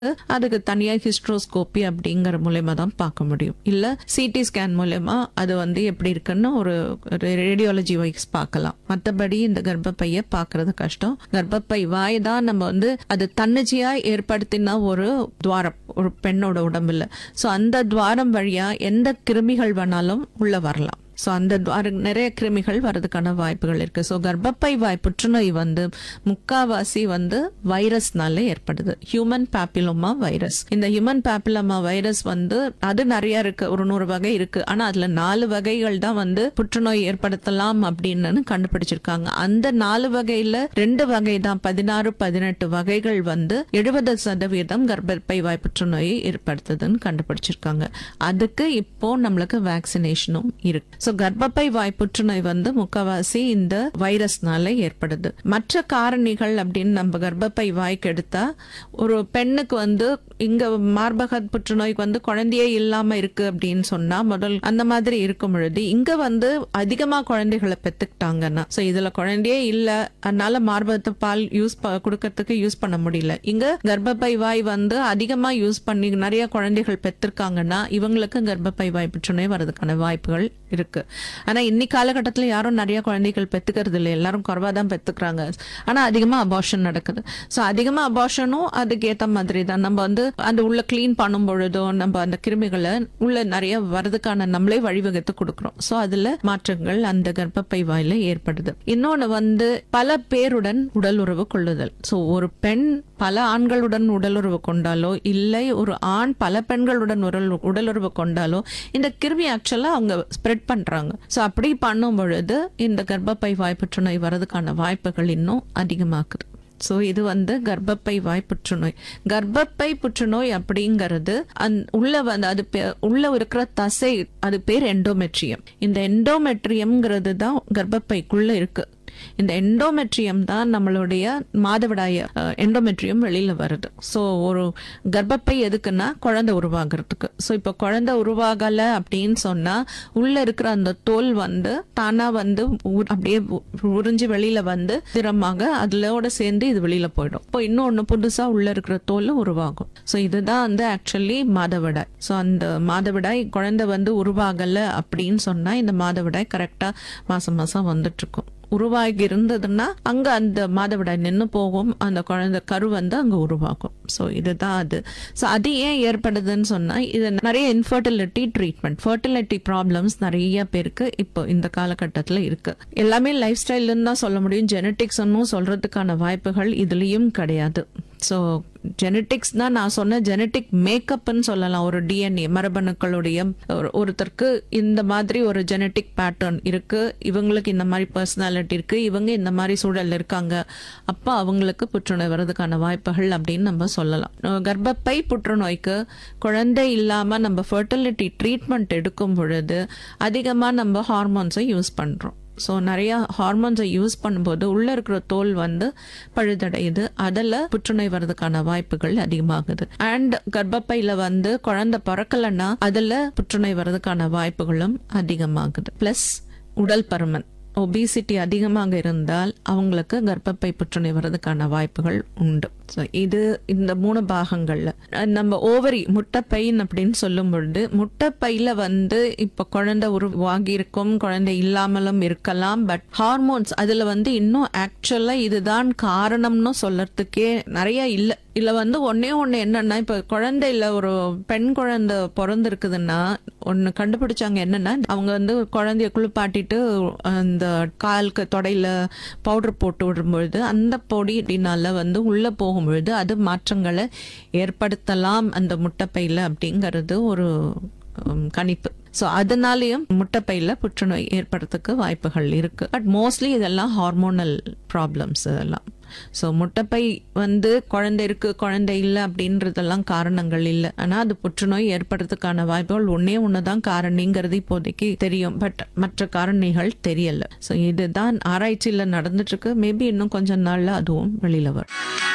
அதுக்கு தனியா ஹிஸ்ட்ரோஸ்கோப்பி அப்படிங்கிற மூலயமா தான் பார்க்க முடியும் இல்ல சிடி ஸ்கேன் மூலயமா அது வந்து எப்படி இருக்குன்னு ஒரு ரேடியாலஜி வைஸ் பார்க்கலாம் மற்றபடி இந்த கர்ப்பப்பையை பார்க்கறது கஷ்டம் கர்ப்பப்பை வாய் தான் நம்ம வந்து அது தன்னிச்சையா ஏற்படுத்தின ஒரு துவாரம் ஒரு பெண்ணோட உடம்புல ஸோ அந்த துவாரம் வழியா எந்த கிருமிகள் வேணாலும் உள்ள வரலாம் ஸோ அந்த துவார- நிறைய கிருமிகள் வர்றதுக்கான வாய்ப்புகள் இருக்கு ஸோ கர்ப்பப்பை வாய் புற்றுநோய் வந்து முக்காவாசி வந்து வைரஸ்னால ஏற்படுது ஹியூமன் பாப்பிலோமா வைரஸ் இந்த ஹியூமன் பாப்பிலோமா வைரஸ் வந்து அது நிறைய இருக்கு ஒரு நூறு வகை இருக்கு ஆனா அதுல நாலு வகைகள் தான் வந்து புற்றுநோய் ஏற்படுத்தலாம் அப்படின்னு கண்டுபிடிச்சிருக்காங்க அந்த நாலு வகையில ரெண்டு வகை தான் பதினாறு பதினெட்டு வகைகள் வந்து எழுபது சதவீதம் கர்ப்பப்பை வாய் புற்றுநோயை ஏற்படுத்துதுன்னு கண்டுபிடிச்சிருக்காங்க அதுக்கு இப்போ நம்மளுக்கு வேக்சினேஷனும் இருக்கு ஸோ கர்ப்பப்பை வாய் புற்றுநோய் வந்து முக்கவாசி இந்த வைரஸ்னால ஏற்படுது மற்ற காரணிகள் அப்படின்னு நம்ம கர்ப்பப்பை வாய்க்கு எடுத்தா ஒரு பெண்ணுக்கு வந்து இங்க மார்பக புற்றுநோய்க்கு வந்து குழந்தையே இல்லாம இருக்கு அப்படின்னு சொன்னா முதல் அந்த மாதிரி இருக்கும் பொழுது இங்க வந்து அதிகமா குழந்தைகளை பெத்துக்கிட்டாங்கன்னா ஸோ இதுல குழந்தையே இல்ல அதனால மார்பகத்தை பால் யூஸ் கொடுக்கறதுக்கு யூஸ் பண்ண முடியல இங்க கர்ப்பப்பை வாய் வந்து அதிகமா யூஸ் பண்ணி நிறைய குழந்தைகள் பெற்றிருக்காங்கன்னா இவங்களுக்கு கர்ப்பப்பை வாய் புற்றுநோய் வரதுக்கான வாய்ப்புகள் இருக்கு ஆனா இன்னைக்கு காலகட்டத்துல யாரும் நிறைய குழந்தைகள் பெத்துக்கிறது இல்லை எல்லாரும் குறைவா தான் பெத்துக்கிறாங்க ஆனா அதிகமா அபார்ஷன் நடக்குது ஸோ அதிகமா அபார்ஷனும் அதுக்கு ஏத்த மாதிரி தான் நம்ம வந்து அந்த உள்ள க்ளீன் பண்ணும் பொழுதோ நம்ம அந்த கிருமிகளை உள்ள நிறைய வரதுக்கான நம்மளே வழிவகுத்து கொடுக்குறோம் ஸோ அதுல மாற்றங்கள் அந்த கர்ப்பப்பை வாயில ஏற்படுது இன்னொன்னு வந்து பல பேருடன் உடல் உறவு கொள்ளுதல் ஸோ ஒரு பெண் பல ஆண்களுடன் உடலுறவு கொண்டாலோ இல்லை ஒரு ஆண் பல பெண்களுடன் உடல் உடலுறவு கொண்டாலோ இந்த கிருமி ஆக்சுவலா அவங்க ஸ்ப்ரெட் பண்றாங்க ஸோ அப்படி பண்ணும் பொழுது இந்த கர்ப்பப்பை வாய் புற்றுநோய் வரதுக்கான வாய்ப்புகள் இன்னும் அதிகமாக்குது ஸோ இது வந்து கர்ப்பப்பை வாய் புற்றுநோய் கர்ப்பப்பை புற்றுநோய் அப்படிங்கிறது அந் உள்ள வந்து அது பே- உள்ள இருக்கிற தசை அது பேர் எண்டோமெட்ரியம் இந்த எண்டோமெட்ரியம்ங்கிறது தான் கர்ப்பப்பைக்குள்ள இருக்கு இந்த எண்டோமெட்ரியம் தான் நம்மளுடைய மாதவிடாய எண்டோமெட்ரியம் வெளியில வருது ஸோ ஒரு கர்ப்பப்பை எதுக்குன்னா குழந்தை உருவாகிறதுக்கு ஸோ இப்போ குழந்தை உருவாகல அப்படின்னு சொன்னா உள்ள இருக்கிற அந்த தோல் வந்து தானா வந்து உ- அப்படியே உ- உறிஞ்சு வெளியில வந்து திறமாக அதோட சேர்ந்து இது வெளியில போயிடும் இப்போ இன்னொன்னு புதுசா உள்ள இருக்கிற தோல் உருவாகும் ஸோ இதுதான் வந்து ஆக்சுவலி மாதவிடாய் ஸோ அந்த மாதவிடாய் குழந்தை வந்து உருவாகல அப்படின்னு சொன்னா இந்த மாதவிடாய் கரெக்டா மாசம் மாசம் வந்துட்டு இருக்கும் உருவாகி இருந்ததுன்னா அங்க அந்த மாதவிடாய் நின்று போகும் அந்த குழந்தை கரு வந்து அங்க உருவாகும் ஸோ இதுதான் அது ஸோ அது ஏன் ஏற்படுதுன்னு சொன்னா இது நிறைய இன்ஃபர்டிலிட்டி ட்ரீட்மெண்ட் ஃபர்டிலிட்டி ப்ராப்ளம்ஸ் நிறைய பேருக்கு இப்போ இந்த காலகட்டத்தில் இருக்கு எல்லாமே லைஃப் ஸ்டைல்னு தான் சொல்ல முடியும் ஜெனட்டிக்ஸ்னும் சொல்றதுக்கான வாய்ப்புகள் இதுலயும் கிடையாது ஸோ ஜெனட்டிக்ஸ் தான் நான் சொன்ன ஜெனட்டிக் மேக்கப்னு சொல்லலாம் ஒரு டிஎன்ஏ மரபணுக்களுடைய ஒரு- ஒருத்தருக்கு இந்த மாதிரி ஒரு ஜெனட்டிக் பேட்டர்ன் இருக்கு இவங்களுக்கு இந்த மாதிரி பர்சனாலிட்டி இருக்கு இவங்க இந்த மாதிரி சூழல்ல இருக்காங்க அப்போ அவங்களுக்கு புற்றுநோய் வர்றதுக்கான வாய்ப்புகள் அப்படின்னு நம்ம சொல்லலாம் அஹ் கர்ப்பப்பை புற்றுநோய்க்கு குழந்தை இல்லாம நம்ம ஃபர்டிலிட்டி ட்ரீட்மெண்ட் எடுக்கும் பொழுது அதிகமா நம்ம ஹார்மோன்ஸை யூஸ் பண்றோம் ஸோ நிறைய ஹார்மோன்ஸை யூஸ் பண்ணும்போது உள்ள இருக்கிற தோல் வந்து பழுதடையுது அதில் புற்றுநோய் வர்றதுக்கான வாய்ப்புகள் அதிகமாகுது அண்ட் கர்ப்பப்பையில வந்து குழந்தை பிறக்கலைன்னா அதில் புற்றுநோய் வர்றதுக்கான வாய்ப்புகளும் அதிகமாகுது ப்ளஸ் உடல் பருமன் ஒபிசிட்டி அதிகமாக இருந்தால் அவங்களுக்கு கர்ப்பப்பை புற்றுநோய் வர்றதுக்கான வாய்ப்புகள் உண்டு ஸோ இது இந்த மூணு பாகங்கள்ல அஹ் நம்ம ஓவரி முட்டைப்பைன் அப்படின்னு சொல்லும் பொழுது முட்டைப்பையில வந்து இப்ப குழந்தை உருவாகி இருக்கும் குழந்தை இல்லாமலும் இருக்கலாம் பட் ஹார்மோன்ஸ் அதுல வந்து இன்னும் ஆக்சுவலா இதுதான் காரணம்னு சொல்லறதுக்கே நிறைய இல்ல இல்ல வந்து ஒன்னே ஒண்ணு என்னன்னா இப்ப குழந்தையில ஒரு பெண் குழந்தை பிறந்திருக்குதுன்னா ஒண்ணு கண்டுபிடிச்சாங்க என்னன்னா அவங்க வந்து குழந்தைய குளிப்பாட்டிட்டு அந்த காலுக்கு தொடையில பவுடர் போட்டு விடும்பொழுது அந்த பொடினால வந்து உள்ள போகும்பொழுது அது மாற்றங்களை ஏற்படுத்தலாம் அந்த முட்டைப்பையில அப்படிங்கிறது ஒரு உம், கணிப்பு ஸோ அதனாலேயும் முட்டைப்பையில புற்றுநோய் ஏற்படுறதுக்கு வாய்ப்புகள் இருக்கு பட் மோஸ்ட்லி இதெல்லாம் ஹார்மோனல் ப்ராப்ளம்ஸ் இதெல்லாம் ஸோ முட்டைப்பை வந்து குழந்தை இருக்கு குழந்தை இல்லை அப்படின்றதெல்லாம் காரணங்கள் இல்லை ஆனால் அது புற்றுநோய் ஏற்படுறதுக்கான வாய்ப்புகள் ஒன்னே ஒன்று தான் காரணிங்கிறது இப்போதைக்கு தெரியும் பட் மற்ற காரணிகள் தெரியல ஸோ இதுதான் ஆராய்ச்சியில் நடந்துட்டு இருக்கு மேபி இன்னும் கொஞ்ச நாள்ல அதுவும் வெளியில வரும்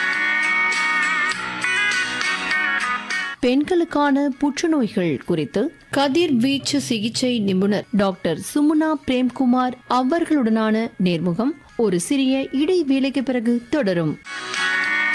பெண்களுக்கான புற்றுநோய்கள் குறித்து கதிர்வீச்சு சிகிச்சை நிபுணர் டாக்டர் சுமுனா பிரேம்குமார் அவர்களுடனான நேர்முகம் ஒரு சிறிய இடைவேளைக்கு பிறகு தொடரும்